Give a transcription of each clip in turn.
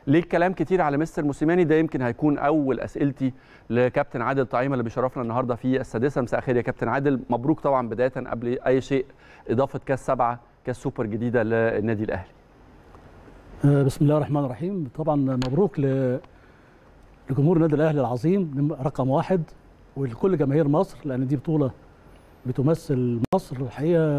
ليه الكلام كتير على مستر موسيماني ده يمكن هيكون اول اسئلتي لكابتن عادل طعيمه اللي بيشرفنا النهارده في السادسه مساء الخير يا كابتن عادل مبروك طبعا بدايه قبل اي شيء اضافه كاس سبعه كاس سوبر جديده للنادي الاهلي آه، بسم الله الرحمن الرحيم طبعا مبروك ل- لجمهور النادي الاهلي العظيم نم- رقم واحد ولكل جماهير مصر لان دي بطوله بتمثل مصر الحقيقه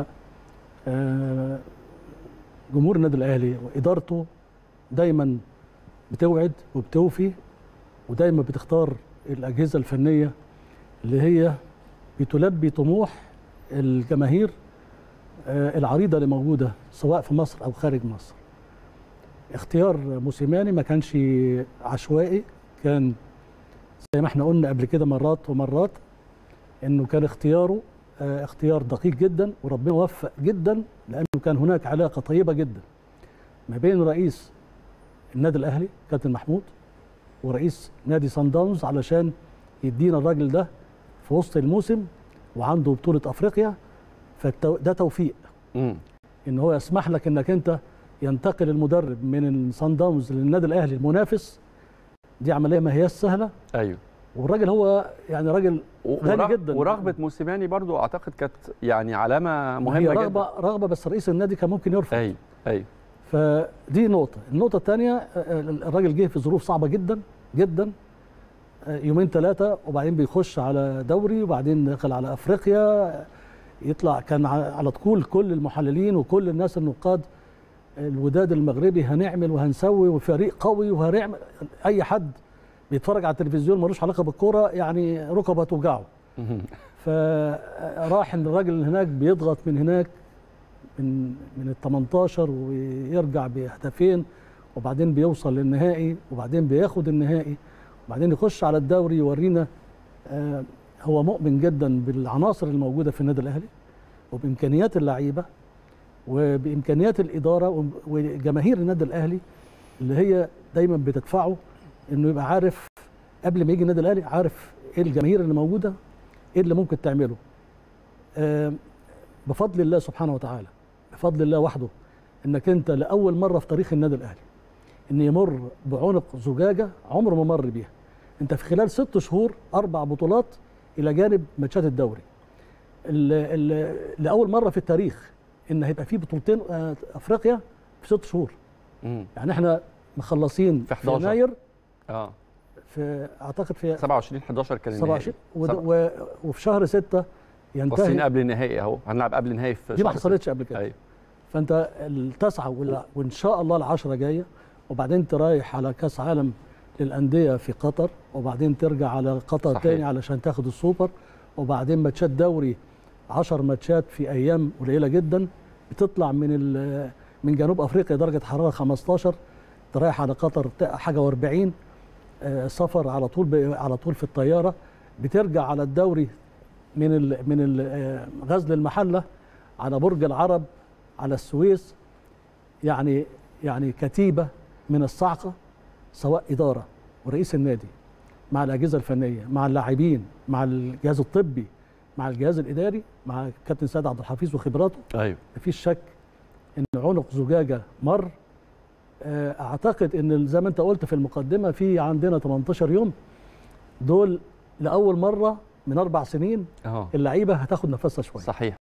آه، جمهور النادي الاهلي وادارته دايما بتوعد وبتوفي ودايما بتختار الاجهزه الفنيه اللي هي بتلبي طموح الجماهير آه، العريضه اللي موجوده سواء في مصر او خارج مصر اختيار موسيماني ما كانش عشوائي كان زي ما احنا قلنا قبل كده مرات ومرات انه كان اختياره آه، اختيار دقيق جدا وربنا وفق جدا لانه كان هناك علاقه طيبه جدا ما بين رئيس النادي الاهلي كابتن محمود ورئيس نادي سان داونز علشان يدينا الراجل ده في وسط الموسم وعنده بطوله افريقيا فده توفيق امم ان هو يسمح لك انك انت ينتقل المدرب من الصن داونز للنادي الاهلي المنافس دي عمليه ما هياش سهله ايوه والراجل هو يعني راجل غني ورغ- جدا. ورغبه موسيماني برضو اعتقد كانت يعني علامه هي مهمه رغبه جدا رغبه بس رئيس النادي كان ممكن يرفض ايوه ايوه فدي نقطه النقطه الثانيه الراجل جه في ظروف صعبه جدا جدا آه، يومين ثلاثه وبعدين بيخش على دوري وبعدين دخل على افريقيا يطلع كان ع- على طول كل المحللين وكل الناس النقاد الوداد المغربي هنعمل وهنسوي وفريق قوي وهنعمل اي حد بيتفرج على التلفزيون ملوش علاقه بالكوره يعني ركبه توجعه مهم. فراح ان الراجل اللي هناك بيضغط من هناك من من ال 18 ويرجع بهدفين وبعدين بيوصل للنهائي وبعدين بياخد النهائي وبعدين يخش على الدوري يورينا آه، هو مؤمن جدا بالعناصر الموجوده في النادي الاهلي وبامكانيات اللعيبه وبامكانيات الاداره وب- وجماهير النادي الاهلي اللي هي دايما بتدفعه انه يبقى عارف قبل ما يجي النادي الاهلي عارف ايه الجماهير اللي موجوده ايه اللي ممكن تعمله آم، بفضل الله سبحانه وتعالى بفضل الله وحده انك انت لاول مره في تاريخ النادي الاهلي ان يمر بعنق زجاجه عمره ما مر بيها انت في خلال ست شهور اربع بطولات الى جانب ماتشات الدوري ال ال لاول مره في التاريخ ان هيبقى في بطولتين آه، افريقيا في ست شهور مم. يعني احنا مخلصين في في 11. يناير اه في اعتقد في 27 11 كان النهائي 27 ود- سبعة. و- وفي شهر 6 باصين ينتهي قبل النهائي اهو هنلعب قبل النهائي في دي ما شهر حصلتش قبل كده ايوه فانت التسعه وال- وان شاء الله العشره جايه وبعدين انت رايح على كاس عالم للانديه في قطر وبعدين ترجع على قطر صحيح. تاني علشان تاخد السوبر وبعدين ماتشات دوري 10 ماتشات في ايام قليله جدا بتطلع من ال- من جنوب افريقيا درجه حراره 15 انت رايح على قطر ت- حاجه و40 سفر على طول ب- على طول في الطياره بترجع على الدوري من ال من ال- آه، غزل المحله على برج العرب على السويس يعني يعني كتيبه من الصعقه سواء اداره ورئيس النادي مع الاجهزه الفنيه مع اللاعبين مع الجهاز الطبي مع الجهاز الاداري مع كابتن سيد عبد الحفيظ وخبراته ايوه مفيش شك ان عنق زجاجه مر آه، اعتقد ان زي ما انت قلت في المقدمه في عندنا 18 يوم دول لاول مره من اربع سنين اه اللعيبه هتاخد نفسها شويه صحيح